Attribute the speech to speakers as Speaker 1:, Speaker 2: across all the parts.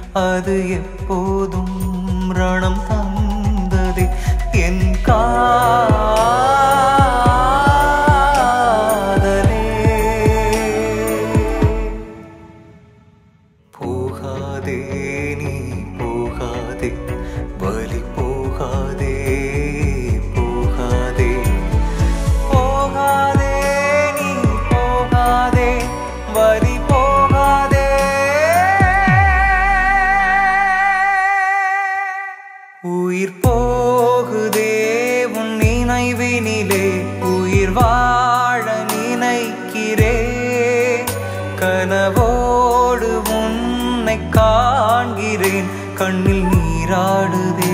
Speaker 1: அது எப்போதும் ரணம் தந்ததே என் காதலே போகாதே நீ போகாதே வலி போகாதே போகாதே போகாதே நீ போகாதே வலி போகாதே உயிர் போகுதே உன் நினைவினிலே உயிர் வாழ நினைக்கிறே கனவோடு உன்னை காண்கிறேன் கண்ணில் நீராடுதே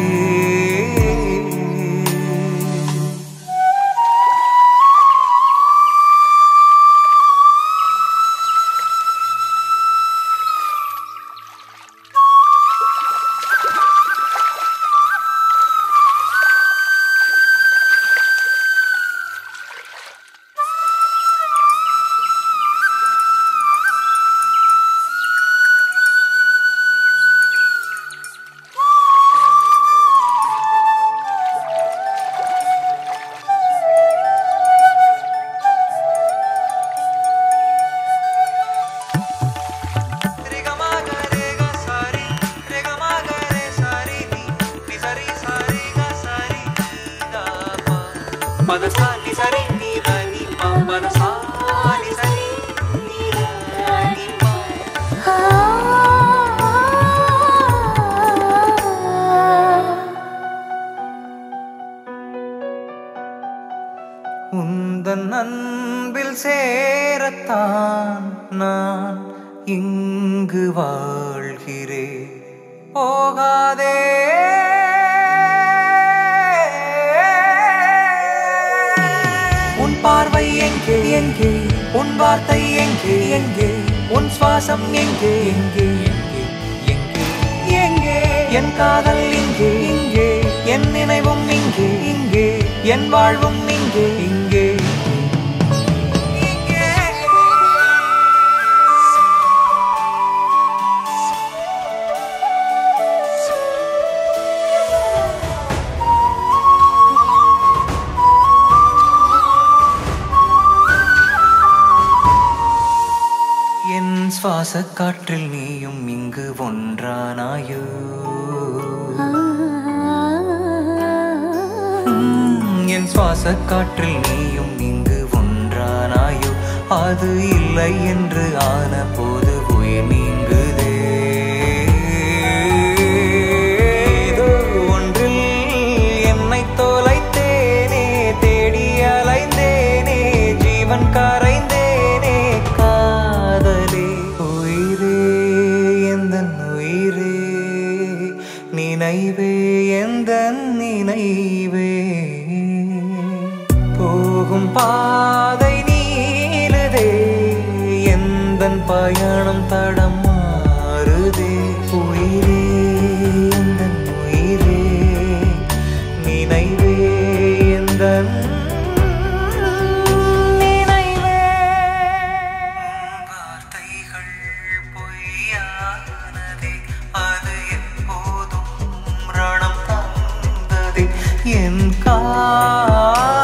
Speaker 1: మదసాని సరి నీ దని పా మదసాని సరి నీ దని పా உந்தன் அன்பில் சேரத்தான் நான் இங்கு வாழ்கிறேன் போகாதே உன் பார்வை எங்கே எங்கே உன் வார்த்தை எங்கே எங்கே உன் சுவாசம் எங்கே எங்கே எங்கே எங்கே எங்கே என் காதல் இங்கே இங்கே என் நினைவும் இங்கே இங்கே என் வாழ்வும் இங்கே இங்கே இங்கே என் சுவாச காற்றில் நீயும் இங்கு ஒன்றானாயோ உம், என் சுவாச காற்றில் நீயும் இங்கு ஒன்றானாயோ அது இல்லை என்று ஆன போது உயிர் நீங்குதே ஏதோ ஒன்றில் என்னை தொலைத்தேனே தேடி அலைந்தேனே ஜீவன் கரைந்தேனே காதலே உயிரே எந்த உயிரே நினைவே எந்த நினைவே போகும் பாதை நீளுதே எந்தன் பயணம் தடம் மாறுதே உயிரே எந்தன் உயிரே நினைவே எந்தன் நினைவே வார்த்தைகள் பொய்யானதே அது எப்போதும் ரணம் தந்ததே என் கா